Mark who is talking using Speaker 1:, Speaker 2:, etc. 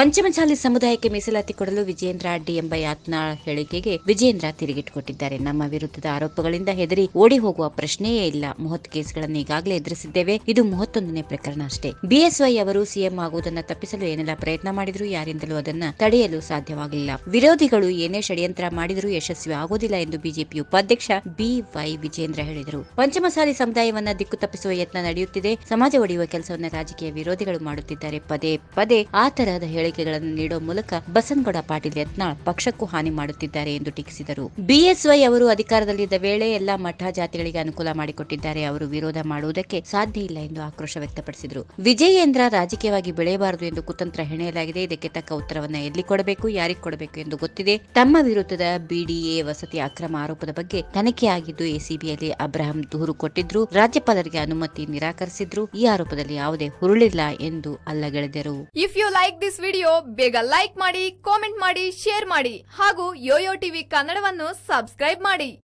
Speaker 1: ಪಂಚಮಸಾಲಿ ಸಮುದಾಯಕ್ಕೆ ಮೀಸಲಾತಿ ಕೊಡಲು ವಿಜೇಂದ್ರ ಅಡ್ಡಿ ಎಂಬ ಯಾತ್ನಾಳ್ ಹೇಳಿಕೆಗೆ ವಿಜೇಂದ್ರ ತಿರುಗಿಟ್ಟುಕೊಟ್ಟಿದ್ದಾರೆ ನಮ್ಮ ವಿರುದ್ಧದ ಆರೋಪಗಳಿಂದ ಹೆದರಿ ಓಡಿ ಹೋಗುವ ಪ್ರಶ್ನೆಯೇ ಇಲ್ಲ ಮೂವತ್ತು ಕೇಸ್ಗಳನ್ನು ಈಗಾಗಲೇ ಎದುರಿಸಿದ್ದೇವೆ ಇದು ಮೂವತ್ತೊಂದನೇ ಪ್ರಕರಣ ಅಷ್ಟೇ ಬಿಎಸ್ವೈ ಅವರು ಸಿಎಂ ಆಗುವುದನ್ನ ತಪ್ಪಿಸಲು ಏನೆಲ್ಲ ಪ್ರಯತ್ನ ಮಾಡಿದ್ರು ಯಾರಿಂದಲೂ ಅದನ್ನ ತಡೆಯಲು ಸಾಧ್ಯವಾಗಲಿಲ್ಲ ವಿರೋಧಿಗಳು ಏನೇ ಷಡ್ಯಂತ್ರ ಮಾಡಿದರೂ ಯಶಸ್ವಿ ಆಗುವುದಿಲ್ಲ ಎಂದು ಬಿಜೆಪಿ ಉಪಾಧ್ಯಕ್ಷ ಬಿವೈ ವಿಜೇಂದ್ರ ಹೇಳಿದರು ಪಂಚಮಸಾಲಿ ಸಮುದಾಯವನ್ನ ದಿಕ್ಕು ತಪ್ಪಿಸುವ ಯತ್ನ ನಡೆಯುತ್ತಿದೆ ಸಮಾಜ ಒಡೆಯುವ ಕೆಲಸವನ್ನ ರಾಜಕೀಯ ವಿರೋಧಿಗಳು ಮಾಡುತ್ತಿದ್ದಾರೆ ಪದೇ ಪದೇ ಆ ತರಹದ ಹೇಳಿಕೆಗಳನ್ನು ನೀಡುವ ಮೂಲಕ ಬಸನಗೌಡ ಪಾಟೀಲ್ ಯತ್ನಾಳ್ ಪಕ್ಷಕ್ಕೂ ಹಾನಿ ಮಾಡುತ್ತಿದ್ದಾರೆ ಎಂದು ಟೀಕಿಸಿದರು ಬಿಎಸ್ವೈ ಅವರು ಅಧಿಕಾರದಲ್ಲಿದ್ದ ವೇಳೆ ಎಲ್ಲಾ ಮಠ ಜಾತಿಗಳಿಗೆ ಅನುಕೂಲ ಮಾಡಿಕೊಟ್ಟಿದ್ದಾರೆ ಅವರು ವಿರೋಧ ಮಾಡುವುದಕ್ಕೆ ಸಾಧ್ಯ ಇಲ್ಲ ಎಂದು ಆಕ್ರೋಶ ವ್ಯಕ್ತಪಡಿಸಿದರು ವಿಜಯೇಂದ್ರ ರಾಜಕೀಯವಾಗಿ ಬೆಳೆಯಬಾರದು ಎಂದು ಕುತಂತ್ರ ಹೆಣೆಯಲಾಗಿದೆ ಇದಕ್ಕೆ ತಕ್ಕ ಉತ್ತರವನ್ನ ಎಲ್ಲಿ ಕೊಡಬೇಕು ಯಾರಿಗೆ ಕೊಡಬೇಕು ಎಂದು ಗೊತ್ತಿದೆ ತಮ್ಮ ವಿರುದ್ಧದ ಬಿಡಿಎ ವಸತಿ ಅಕ್ರಮ ಆರೋಪದ ಬಗ್ಗೆ ತನಿಖೆ ಆಗಿದ್ದು ಎಸಿಬಿಯಲ್ಲಿ ಅಬ್ರಹಂ ದೂರು ಕೊಟ್ಟಿದ್ರು ರಾಜ್ಯಪಾಲರಿಗೆ ಅನುಮತಿ ನಿರಾಕರಿಸಿದ್ರು ಈ ಆರೋಪದಲ್ಲಿ ಯಾವುದೇ ಹುರುಳಿಲ್ಲ ಎಂದು ಅಲ್ಲಗೆಳೆದರು
Speaker 2: if you like this video ಬೇಗ ಲೈಕ್ ಮಾಡಿ ಕಾಮೆಂಟ್ ಮಾಡಿ ಶೇರ್ ಮಾಡಿ ಹಾಗೂ ಯೋಯೋ ಟಿವಿ ಕನ್ನಡವನ್ನು ಸಬ್ಸ್ಕ್ರೈಬ್ ಮಾಡಿ